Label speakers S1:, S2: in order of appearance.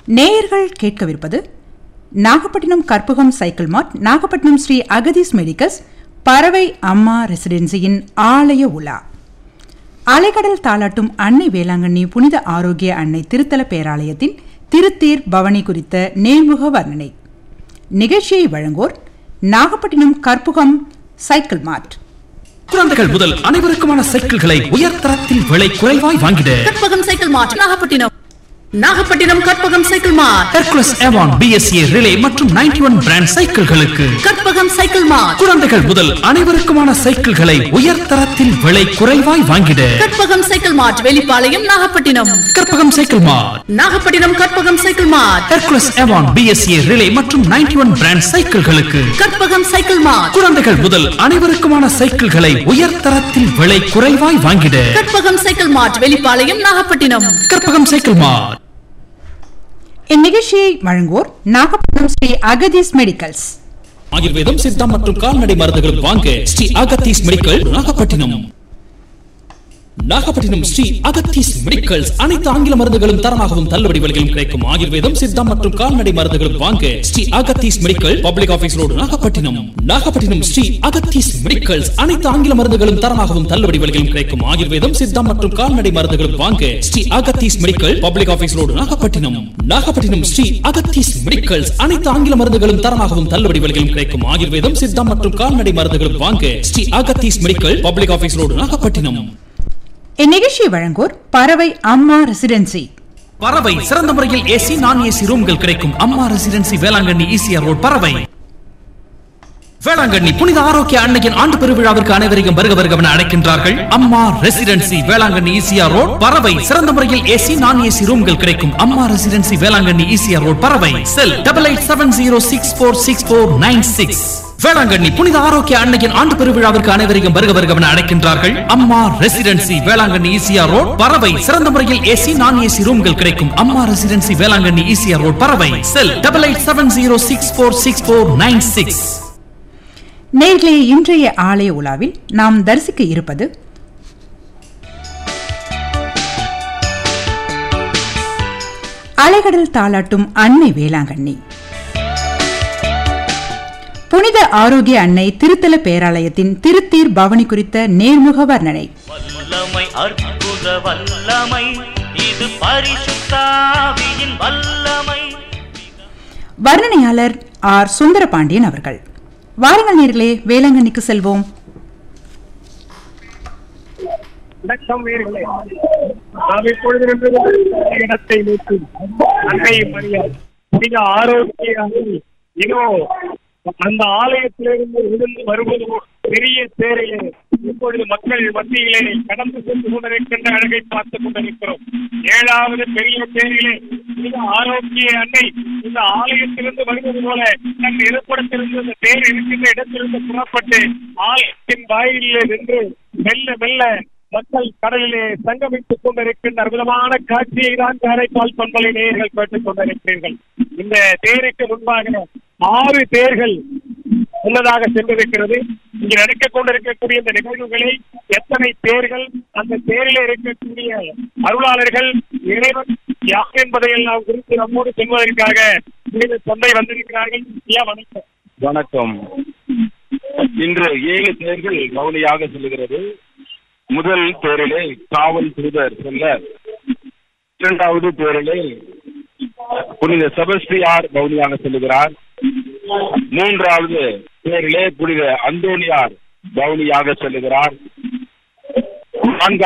S1: நேயர்கள் கேட்கவிருப்பது Nagapattinam Karpagam cycle mart Nagapattinam Sri Agathees medicals Paravai Amma ரெசிடென்சியின் ஆலய உலா அலைக்கடல் தாளாட்டும் அன்னை வேளாங்கண்ணி புனித ஆரோக்கிய அன்னை திருத்தல பேராலயத்தின் திருத்தேர் பவனி குறித்த நேர்முக வர்ணனை நிகழ்ச்சியை வழங்குவோர் நாகப்பட்டினம் கற்பகம் சைக்கிள் மார்ட்
S2: குழந்தைகள் முதல் அனைவருக்குமான சைக்கிள்களை உயர்தரத்தில் விலை குறைவாய் வாங்கிட
S3: Karpagam cycle mart Nagapattinam Nagapattinam Karpagam cycle mart
S2: Hercules Avon BSA Raleigh மற்றும் 91 ஒன் பிராண்ட் சைக்கிள்களுக்கு
S3: கற்பகம் சைக்கிள் மார்ட்
S2: குழந்தைகள் முதல் அனைவருக்குமான சைக்கிள்களை உயர்தரத்தில் விலை குறைவாய் வாங்கிட
S3: Karpagam cycle mart Velippalayam Nagapattinam
S2: Karpagam cycle mart
S3: Nagapattinam Karpagam cycle mart
S2: Hercules Avon BSA Raleigh மற்றும் 91 ஒன் பிராண்ட் சைக்கிள்களுக்கு
S3: கற்பகம் சைக்கிள் மார்ட்
S2: குழந்தைகள் முதல் அனைவருக்குமான சைக்கிள்களை உயர்தரத்தில் விலை குறைவாய் வாங்கிட
S3: Karpagam cycle mart Velippalayam Nagapattinam
S2: Karpagam cycle mart
S1: இந்நிகழ்ச்சியை வழங்குவோர் நாகப்பட்டினம் ஸ்ரீ அகதீஸ் மெடிக்கல்ஸ்
S2: ஆயுர்வேதம் சித்தம் மற்றும் கால்நடை மருந்துகள் வாங்க ஸ்ரீ அகத்தீஸ் மெடிக்கல் நாகப்பட்டினம் நாகப்பட்டினம் ஸ்ரீ அகத்தீஸ் மெடிக்கல்ஸ் அனைத்து ஆங்கில மருந்துகளும் தரமாகவும் தள்ளுபடி விலையிலும் கிடைக்கும் ஆயுர்வேதம் சித்தம் மற்றும் கால்நடை மருந்துகளும் வாங்க Sri Agathees medical public office road Nagapattinam Nagapattinam Sri Agathees medicals அனைத்து ஆங்கில மருந்துகளும் தரமாகவும் தள்ளுபடி விலையிலும் கிடைக்கும் ஆயுர்வேதம் சித்தம் மற்றும் கால்நடை மருந்துகளும் வாங்க Sri Agathees medical public office road Nagapattinam Nagapattinam Sri Agathees medicals அனைத்து ஆங்கில மருந்துகளும் தரமாகவும் தள்ளுபடி விலையிலும் கிடைக்கும் ஆயுர்வேதம் சித்தம் மற்றும் கால்நடை மருந்துகளும் வாங்க Sri Agathees medical public office road Nagapattinam
S1: இந்நிகழ்ச்சியை வழங்குவோர் பறவை அம்மா ரெசிடென்சி
S2: பறவை சிறந்த முறையில் ஏசி நான் ஏசி ரூம்கள் கிடைக்கும் அம்மா ரெசிடென்சி வேளாங்கண்ணி ஈசிஆர் ரோட் பறவை வேளாங்கண்ணி புனித ஆரோக்கிய அன்னையின் ஆண்டு பெருவிழாவிற்கு அனைவரையும் வருக வருகவென அழைக்கின்றார்கள் அம்மா ரெசிடென்சி வேளாங்கண்ணி ஈசிஆர் ரோட் பறவை சிறந்த முறையில் ஏசி நான் ஏசி ரூம்கள் கிடைக்கும் அம்மா residency Velankanni ECR road Paravai cell double eight seven zero six four six four nine six Velankanni புனித ஆரோக்கிய அன்னையின் ஆண்டு பெருவிழாவிற்கு அனைவரையும் வருக வருகவென அழைக்கின்றார்கள் அம்மா ரெசிடென்சி வேளாங்கண்ணி ஈசிஆர் ரோட் பறவை சிறந்த முறையில் ஏசி நான் ஏசி ரூம்கள் கிடைக்கும் அம்மா residency Velankanni ECR road Paravai cell double eight seven zero six four six four nine six
S1: நேர்களே இன்றைய ஆலய உலாவில் நாம் தரிசிக்க இருப்பது அலைகடல் தாளாட்டும் அன்னை வேளாங்கண்ணி புனித ஆரோக்கிய அன்னை திருத்தல பேராலயத்தின் திருத்தீர் பவனி குறித்த நேர்முக வர்ணனை
S4: வல்லமை அற்புத வல்லமை இது பரிசுத்தாவியின் வல்லமை
S1: வர்ணனையாளர் ஆர் சுந்தரபாண்டியன் அவர்கள் வாருங்கள் நேர்களே வேளாங்கண்ணிக்கு செல்வோம்
S5: வணக்கம் வீரர்களே நாம் இப்பொழுது நின்று கொண்டிருக்கிற இடத்தை நோக்கி அன்னை மரியாள் மிக ஆரோக்கிய இதோ அந்த ஆலயத்திலிருந்து விழுந்து வருவது போல் பெரிய தேரையே இப்பொழுது மக்கள் மத்தியிலே கடந்து சென்று கொண்டிருக்கின்ற அழகை பார்த்துக் கொண்டிருக்கிறோம் ஏழாவது பெரிய தேரிலே மிக ஆரோக்கிய அன்னை இந்த ஆலயத்திலிருந்து வருவது போல தன் இருப்பிடத்திலிருந்து இந்த தேர் இருக்கின்ற இடத்திலிருந்து புறப்பட்டு ஆலயத்தின் வாயிலே நின்று மெல்ல மெல்ல மக்கள் கடலிலே சங்கமித்துக் கொண்டிருக்கின்ற அற்புதமான காட்சியை தான் காரைக்கால் பண்பலை நேயர்கள் கேட்டுக் கொண்டிருக்கிறீர்கள் இந்த தேருக்கு முன்பாக ஆறு தேர்கள் முன்னதாக சென்றிருக்கிறது இங்கு நடக்கக் கொண்டிருக்கக்கூடிய இந்த நிகழ்வுகளை எத்தனை தேர்கள் அந்த தேரிலே இருக்கக்கூடிய அருளாளர்கள் இறைவன் யார் என்பதை எல்லாம் குறித்து நம்மோடு சொல்வதற்காக புனித தொண்டை வந்திருக்கிறார்கள் ஐயா வணக்கம்
S6: வணக்கம் இன்று ஏழு தேர்கள் கவனியாக செல்கிறது முதல் தேரிலே காவல் தூதர் செல்ல இரண்டாவது தேரிலே புனித செபஸ்டியார் கவுனியாக செல்லுகிறார் மூன்றாவது தேரிலே புனித அந்தோனியார் கவுனியாக செல்லுகிறார் நான்காவது